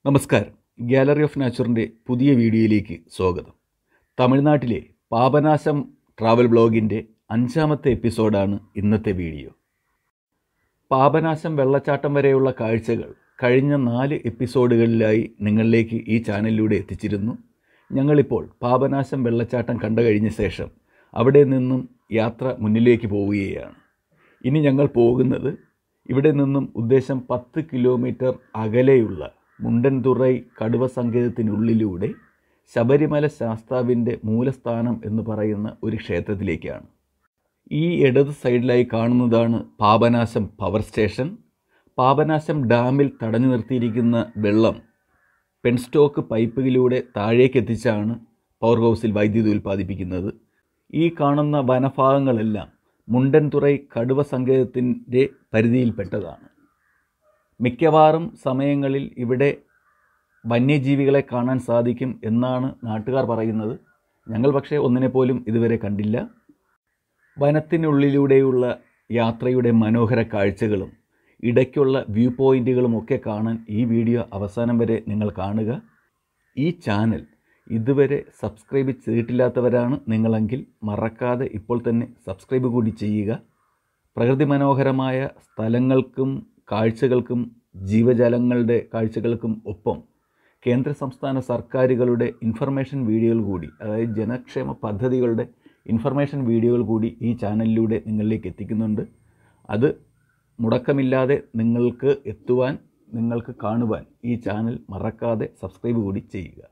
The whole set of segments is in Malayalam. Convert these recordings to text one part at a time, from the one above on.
നമസ്കാരം ഗാലറി ഓഫ് നാച്ചുറിൻ്റെ പുതിയ വീഡിയോയിലേക്ക് സ്വാഗതം തമിഴ്നാട്ടിലെ പാപനാശം ട്രാവൽ ബ്ലോഗിൻ്റെ അഞ്ചാമത്തെ എപ്പിസോഡാണ് ഇന്നത്തെ വീഡിയോ പാപനാശം വെള്ളച്ചാട്ടം വരെയുള്ള കാഴ്ചകൾ കഴിഞ്ഞ നാല് എപ്പിസോഡുകളിലായി നിങ്ങളിലേക്ക് ഈ ചാനലിലൂടെ എത്തിച്ചിരുന്നു ഞങ്ങളിപ്പോൾ പാപനാശം വെള്ളച്ചാട്ടം കണ്ടു കഴിഞ്ഞ ശേഷം അവിടെ നിന്നും യാത്ര മുന്നിലേക്ക് പോവുകയാണ് ഇനി ഞങ്ങൾ പോകുന്നത് ഇവിടെ നിന്നും ഉദ്ദേശം പത്ത് കിലോമീറ്റർ അകലെയുള്ള മുണ്ടൻതുറൈ കടുവ സങ്കേതത്തിനുള്ളിലൂടെ ശബരിമല ശാസ്താവിൻ്റെ മൂലസ്ഥാനം എന്ന് പറയുന്ന ഒരു ക്ഷേത്രത്തിലേക്കാണ് ഈ ഇടത് സൈഡിലായി കാണുന്നതാണ് പാപനാശം പവർ സ്റ്റേഷൻ പാപനാശം ഡാമിൽ തടഞ്ഞു നിർത്തിയിരിക്കുന്ന വെള്ളം പെൻസ്റ്റോക്ക് പൈപ്പുകളിലൂടെ താഴേക്ക് എത്തിച്ചാണ് പവർ ഹൗസിൽ വൈദ്യുതി ഉൽപ്പാദിപ്പിക്കുന്നത് ഈ കാണുന്ന വനഭാഗങ്ങളെല്ലാം മുണ്ടൻതുറൈ കടുവ സങ്കേതത്തിൻ്റെ പരിധിയിൽപ്പെട്ടതാണ് മിക്കവാറും സമയങ്ങളിൽ ഇവിടെ വന്യജീവികളെ കാണാൻ സാധിക്കും എന്നാണ് നാട്ടുകാർ പറയുന്നത് ഞങ്ങൾ പക്ഷേ ഒന്നിനെ പോലും ഇതുവരെ കണ്ടില്ല വനത്തിനുള്ളിലൂടെയുള്ള യാത്രയുടെ മനോഹര കാഴ്ചകളും ഇടയ്ക്കുള്ള വ്യൂ പോയിൻറ്റുകളും ഒക്കെ കാണാൻ ഈ വീഡിയോ അവസാനം വരെ നിങ്ങൾ കാണുക ഈ ചാനൽ ഇതുവരെ സബ്സ്ക്രൈബ് ചെയ്തിട്ടില്ലാത്തവരാണ് നിങ്ങളെങ്കിൽ മറക്കാതെ ഇപ്പോൾ തന്നെ സബ്സ്ക്രൈബ് കൂടി ചെയ്യുക പ്രകൃതി മനോഹരമായ സ്ഥലങ്ങൾക്കും കാഴ്ചകൾക്കും ജീവജാലങ്ങളുടെ കാഴ്ചകൾക്കും ഒപ്പം കേന്ദ്ര സംസ്ഥാന സർക്കാരുകളുടെ ഇൻഫർമേഷൻ വീഡിയോകൾ കൂടി അതായത് ജനക്ഷേമ പദ്ധതികളുടെ ഇൻഫർമേഷൻ വീഡിയോകൾ കൂടി ഈ ചാനലിലൂടെ നിങ്ങളിലേക്ക് എത്തിക്കുന്നുണ്ട് അത് മുടക്കമില്ലാതെ നിങ്ങൾക്ക് എത്തുവാൻ നിങ്ങൾക്ക് കാണുവാൻ ഈ ചാനൽ മറക്കാതെ സബ്സ്ക്രൈബ് കൂടി ചെയ്യുക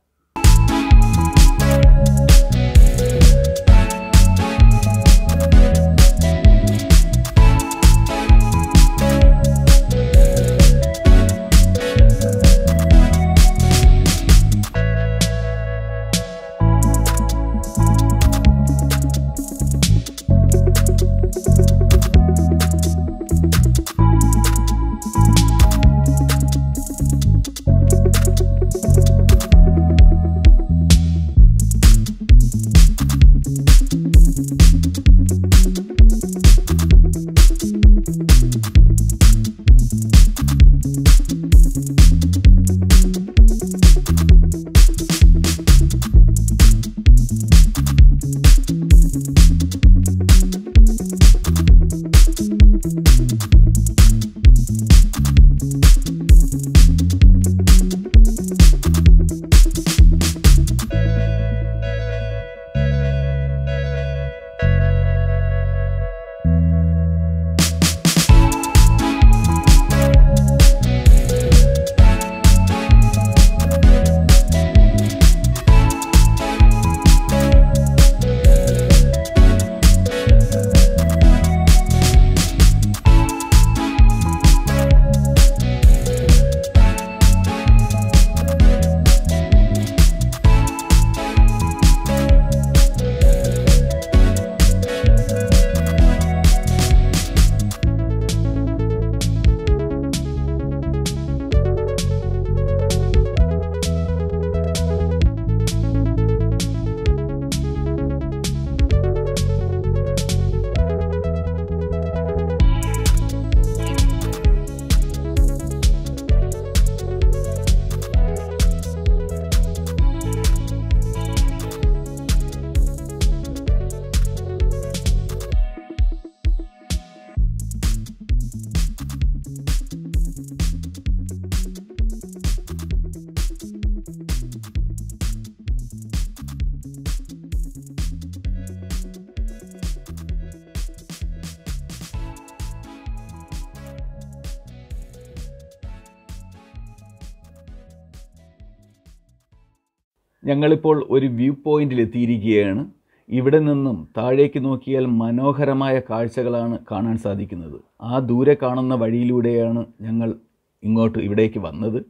ഞങ്ങളിപ്പോൾ ഒരു വ്യൂ പോയിന്റിൽ എത്തിയിരിക്കുകയാണ് ഇവിടെ നിന്നും താഴേക്ക് നോക്കിയാൽ മനോഹരമായ കാഴ്ചകളാണ് കാണാൻ സാധിക്കുന്നത് ആ ദൂരെ കാണുന്ന വഴിയിലൂടെയാണ് ഞങ്ങൾ ഇങ്ങോട്ട് ഇവിടേക്ക് വന്നത്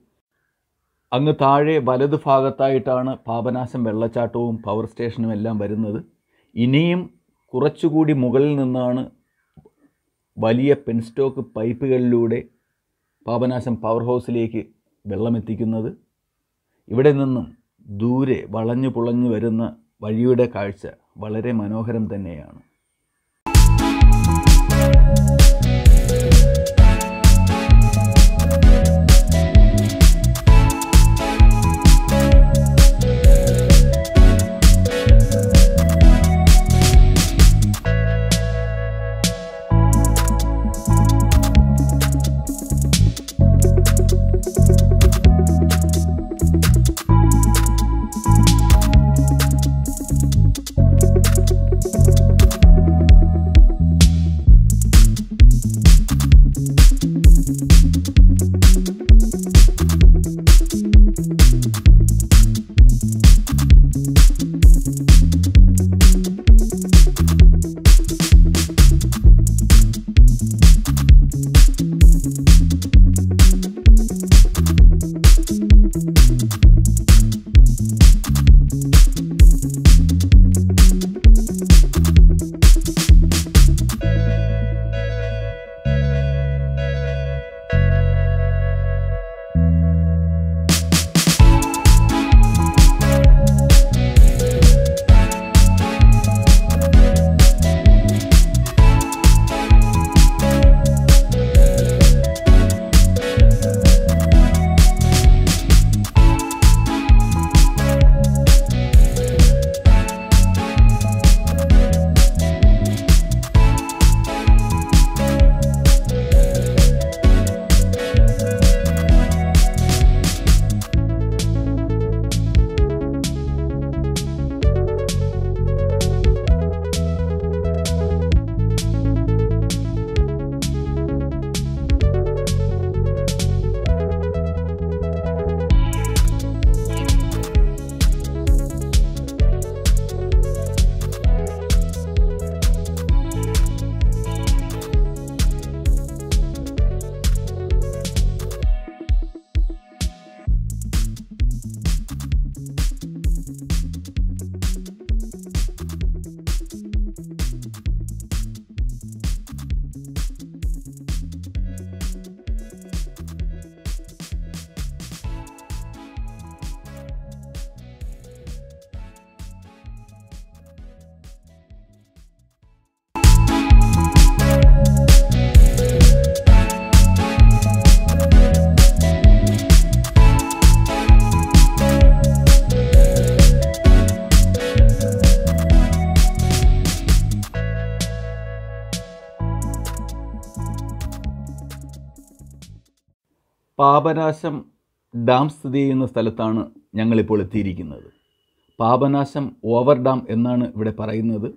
അങ്ങ് താഴെ വലത് ഭാഗത്തായിട്ടാണ് പാപനാശം വെള്ളച്ചാട്ടവും പവർ സ്റ്റേഷനും എല്ലാം വരുന്നത് ഇനിയും കുറച്ചുകൂടി മുകളിൽ നിന്നാണ് വലിയ പെൻസ്റ്റോക്ക് പൈപ്പുകളിലൂടെ പാപനാശം പവർ ഹൗസിലേക്ക് വെള്ളമെത്തിക്കുന്നത് ഇവിടെ നിന്നും ദൂരെ വളഞ്ഞു പുളഞ്ഞു വരുന്ന വഴിയുടെ കാഴ്ച വളരെ മനോഹരം തന്നെയാണ് പാപനാശം ഡാം സ്ഥിതി ചെയ്യുന്ന സ്ഥലത്താണ് ഞങ്ങളിപ്പോൾ എത്തിയിരിക്കുന്നത് പാപനാശം ഓവർ ഡാം എന്നാണ് ഇവിടെ പറയുന്നത്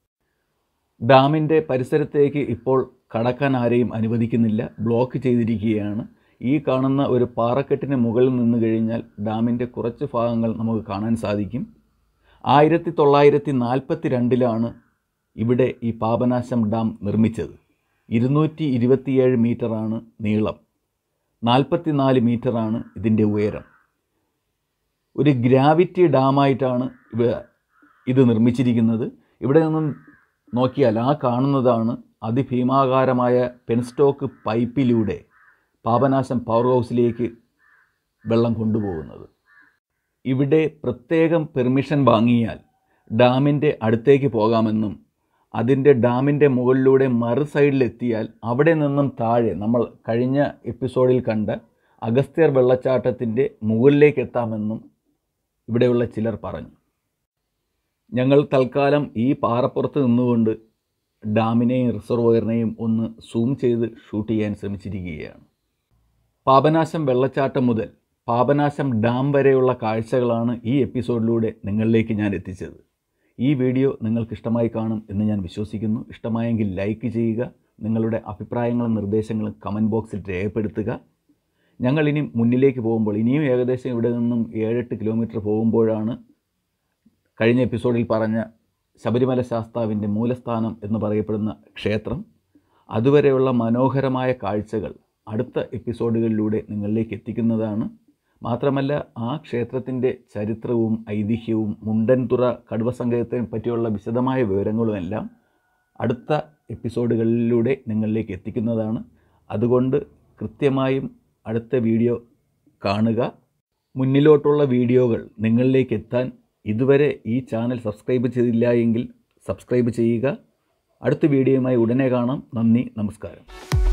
ഡാമിൻ്റെ പരിസരത്തേക്ക് ഇപ്പോൾ കടക്കാൻ ആരെയും അനുവദിക്കുന്നില്ല ബ്ലോക്ക് ചെയ്തിരിക്കുകയാണ് ഈ കാണുന്ന ഒരു പാറക്കെട്ടിന് മുകളിൽ നിന്ന് കഴിഞ്ഞാൽ ഡാമിൻ്റെ കുറച്ച് ഭാഗങ്ങൾ നമുക്ക് കാണാൻ സാധിക്കും ആയിരത്തി തൊള്ളായിരത്തി നാൽപ്പത്തി രണ്ടിലാണ് ഇവിടെ ഈ പാപനാശം ഡാം നിർമ്മിച്ചത് ഇരുന്നൂറ്റി ഇരുപത്തിയേഴ് മീറ്ററാണ് നീളം നാൽപ്പത്തിനാല് മീറ്ററാണ് ഇതിൻ്റെ ഉയരം ഒരു ഗ്രാവിറ്റി ഡാമായിട്ടാണ് ഇവ ഇത് നിർമ്മിച്ചിരിക്കുന്നത് ഇവിടെ നിന്നും നോക്കിയാൽ ആ കാണുന്നതാണ് അതിഭീമാകാരമായ പെൻസ്റ്റോക്ക് പൈപ്പിലൂടെ പാപനാശം പവർ ഹൗസിലേക്ക് വെള്ളം കൊണ്ടുപോകുന്നത് ഇവിടെ പ്രത്യേകം പെർമിഷൻ വാങ്ങിയാൽ ഡാമിൻ്റെ അടുത്തേക്ക് പോകാമെന്നും അതിൻ്റെ ഡാമിൻ്റെ മുകളിലൂടെ മറു സൈഡിലെത്തിയാൽ അവിടെ നിന്നും താഴെ നമ്മൾ കഴിഞ്ഞ എപ്പിസോഡിൽ കണ്ട അഗസ്ത്യർ വെള്ളച്ചാട്ടത്തിൻ്റെ മുകളിലേക്ക് എത്താമെന്നും ഇവിടെയുള്ള ചിലർ പറഞ്ഞു ഞങ്ങൾ തൽക്കാലം ഈ പാറപ്പുറത്ത് നിന്നുകൊണ്ട് ഡാമിനെയും റിസർവോയറിനെയും ഒന്ന് സൂം ചെയ്ത് ഷൂട്ട് ചെയ്യാൻ ശ്രമിച്ചിരിക്കുകയാണ് പാപനാശം വെള്ളച്ചാട്ടം മുതൽ പാപനാശം ഡാം വരെയുള്ള കാഴ്ചകളാണ് ഈ എപ്പിസോഡിലൂടെ നിങ്ങളിലേക്ക് ഞാൻ എത്തിച്ചത് ഈ വീഡിയോ നിങ്ങൾക്ക് ഇഷ്ടമായി കാണും എന്ന് ഞാൻ വിശ്വസിക്കുന്നു ഇഷ്ടമായെങ്കിൽ ലൈക്ക് ചെയ്യുക നിങ്ങളുടെ അഭിപ്രായങ്ങളും നിർദ്ദേശങ്ങളും കമൻറ്റ് ബോക്സിൽ രേഖപ്പെടുത്തുക ഞങ്ങൾ ഇനി മുന്നിലേക്ക് പോകുമ്പോൾ ഇനിയും ഏകദേശം ഇവിടെ നിന്നും ഏഴെട്ട് കിലോമീറ്റർ പോകുമ്പോഴാണ് കഴിഞ്ഞ എപ്പിസോഡിൽ പറഞ്ഞ ശബരിമല ശാസ്താവിൻ്റെ മൂലസ്ഥാനം എന്ന് പറയപ്പെടുന്ന ക്ഷേത്രം അതുവരെയുള്ള മനോഹരമായ കാഴ്ചകൾ അടുത്ത എപ്പിസോഡുകളിലൂടെ നിങ്ങളിലേക്ക് എത്തിക്കുന്നതാണ് മാത്രമല്ല ആ ക്ഷേത്രത്തിൻ്റെ ചരിത്രവും ഐതിഹ്യവും മുണ്ടൻതുറ കടുവ സംഗീതത്തെ പറ്റിയുള്ള വിശദമായ വിവരങ്ങളുമെല്ലാം അടുത്ത എപ്പിസോഡുകളിലൂടെ നിങ്ങളിലേക്ക് എത്തിക്കുന്നതാണ് അതുകൊണ്ട് കൃത്യമായും അടുത്ത വീഡിയോ കാണുക മുന്നിലോട്ടുള്ള വീഡിയോകൾ നിങ്ങളിലേക്ക് എത്താൻ ഇതുവരെ ഈ ചാനൽ സബ്സ്ക്രൈബ് ചെയ്തില്ല എങ്കിൽ സബ്സ്ക്രൈബ് ചെയ്യുക അടുത്ത വീഡിയോയുമായി ഉടനെ കാണാം നന്ദി നമസ്കാരം